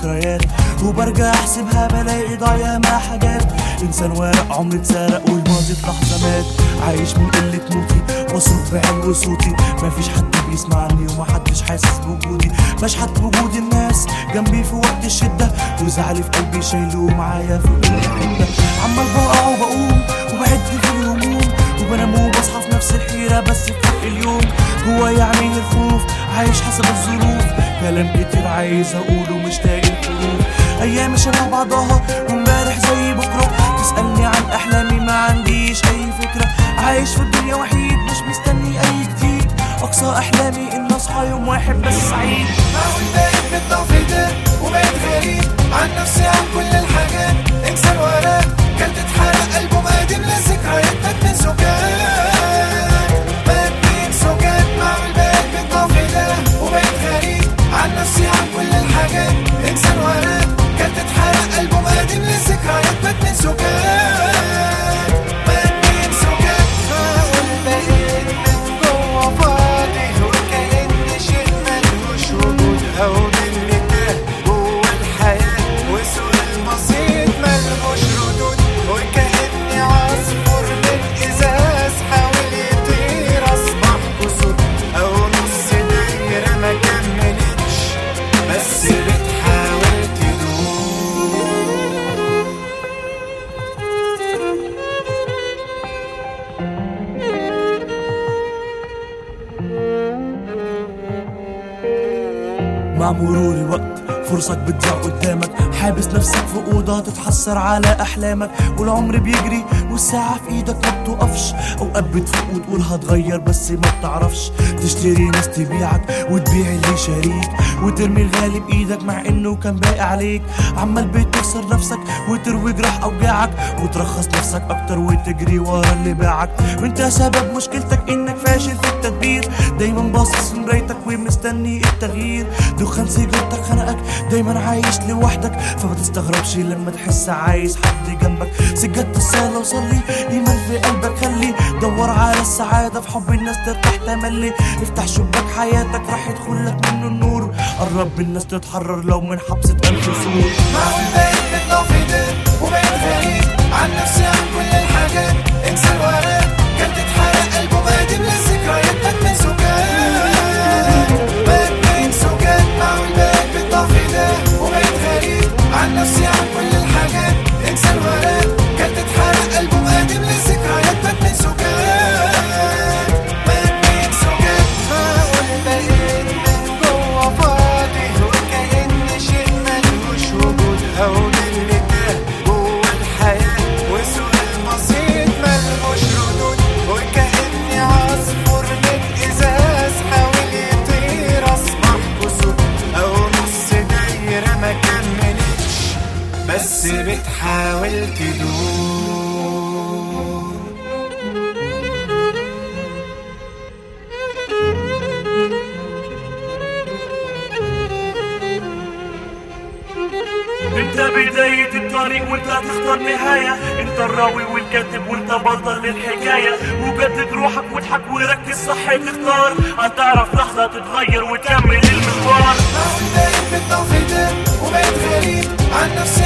ذكريات وبرجع احسبها بلاقي ضايع مع حاجات انسان ورق عمري اتسرق والماضي في لحظه مات عايش من قله موتي واصرخ بعلو صوتي مفيش حد بيسمعني ومحدش حاسس بوجودي بشحت بوجود الناس جنبي في وقت الشده وزعلي في قلبي شايله معايا في كل حته عمال بقع وبقوم وبعد في الهموم وبنام وبصحى في نفس الحيرة بس في فرق اليوم جوايا عميل الخوف عايش حسب الظروف كلام كتير عايز اقوله مش لاقي الحروف ايام شبه بعضها وامبارح زي بكرة تسألني عن احلامي ما عنديش اي فكرة عايش في الدنيا وحيد مش مستني اي جديد اقصى احلامي ان اصحى يوم واحد بس سعيد معقول بقيت بالضعف ده وبقيت غريب عن نفسي عن كل الحاجات انسان وراك كانت تتحرق قلبه مقدم لذكريات مدمن سكات مدمن سكات معقول بقيت بالضعف ده وبقيت غريب عن نفسي عن كل الحاجات انسان وراك كانت تتحرق قلبه مقدم لذكريات مدمن سكات مدمن سكات معقول بقيت من جوه فاضي وكأن شيء ملهوش وجود أو اللي تاه جوه الحياة وسوء البسيط ملهوش ردود وكأني عصفور من إزاز حاول يطير أصبح كسور أو نص دايرة ما كملتش بس بتحاول تدور مع مرور الوقت فرصك بتضيع قدامك حابس نفسك في أوضة تتحسر على أحلامك والعمر بيجري والساعة في إيدك ما بتقفش أوقات بتفوق وتقول هتغير بس ما بتعرفش تشتري ناس تبيعك وتبيع اللي شاريك وترمي الغالي بإيدك مع إنه كان باقي عليك عمال بتكسر نفسك وتروي جراح أوجاعك وترخص نفسك أكتر وتجري ورا اللي باعك وأنت سبب مشكلتك إنك فاشل في التدبير دايما باصص في مرايتك ومستني التغيير دخان سيجارتك خنقك دايما عايش لوحدك فما تستغربش لما تحس عايز حد جنبك سجدت الصلاة وصلي إيمان في قلبك خلي دور على السعادة في حب الناس ترتاح تملي افتح شباك حياتك راح يدخلك منه النور قرب الناس تتحرر لو من حبسة ألف سور معقول بقيت بالضعف ده وبقيت غريب عن نفسي عن كل الحاجات انسان وراك كانت تتحرق قلبه مقدم للذكريات مدمن سكات مدمن سكات معقول بقيت بالضعف ده وبقيت غريب عن نفسي عن كل الحاجات انسان وراك كانت تتحرق قلبه مقدم للذكريات مدمن سكات مدمن سكات معقول بقيت من جوه فاضي وكأن شيء ملهوش وجود أو اللي تاه جوه الحياة وسوء البسيط ملهوش ردود وكأني عصفور من إزاز حاول يطير أصبح كسور أو نص دايرة ما كملتش بس بتحاول تدور انت بداية الطريق وانت هتختار نهاية انت الراوي والكاتب وانت بطل الحكاية وجدد روحك واضحك وركز صح تختار هتعرف لحظة تتغير وتكمل المشوار معقول بقيت بالضعف ده وبقيت غريب عن نفسي